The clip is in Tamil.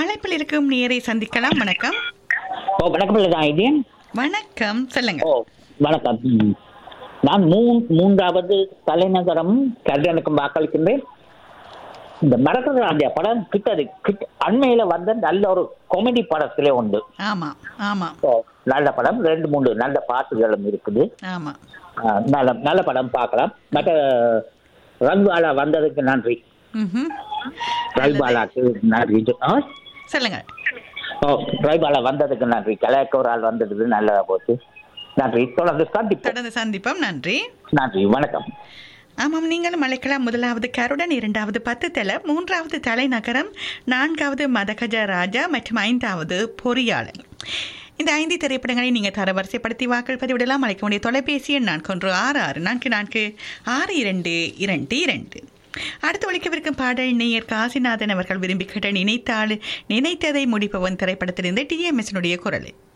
அழைப்பில் இருக்கும் நேரை சந்திக்கலாம் வணக்கம் ஓ வணக்கம் இல்லைதான் இது வணக்கம் சொல்லுங்க ஓ வணக்கம் ம். நான் மூ மூன்றாவது தலைநகரம் கல்யாணுக்கு வாக்களிக்கின்றேன் இந்த மரகத அந்த படம் கிட்டது கிட்ட அண்மையில வந்த நல்ல ஒரு காமெடி படத்திலே உண்டு ஆமா ஆமா ஓ, நல்ல படம் ரெண்டு மூணு நல்ல பாட்டுகளும் இருக்குது ஆமா ஆ, நல்ல நல்ல படம் பார்க்கலாம் மற்ற ரங்வாலா வந்ததுக்கு நன்றி ம்ஹும். ரவிபாலாக்கு நன்றி ஆ? சொல்லுங்க ஓ ரவிபாலா வந்ததுக்கு நன்றி கலைக்கு ஒரு ஆள் வந்தது நல்லதா போச்சு நன்றி தொடர்ந்து சந்திப்போம் தொடர்ந்து சந்திப்போம் நன்றி நன்றி வணக்கம் ஆமாம் நீங்களும் அழைக்கலாம் முதலாவது கருடன் இரண்டாவது பத்து தலை மூன்றாவது தலைநகரம் நான்காவது மதகஜ ராஜா மற்றும் ஐந்தாவது பொறியாளர் இந்த ஐந்து திரைப்படங்களை நீங்கள் தரவரிசைப்படுத்தி வாக்கள் பதிவிடலாம் அழைக்க வேண்டிய தொலைபேசி எண் நான்கு ஒன்று ஆறு ஆறு நான்கு நான்கு ஆறு இரண்டு இரண்டு இரண்டு அடுத்து ஒழிக்கவிருக்கும் பாடல் நேயர் காசிநாதன் அவர்கள் விரும்பி கேட்ட நினைத்தாள் நினைத்ததை முடிப்பவன் திரைப்படத்திலிருந்து டிஎம்எஸ்னுடைய குரலில்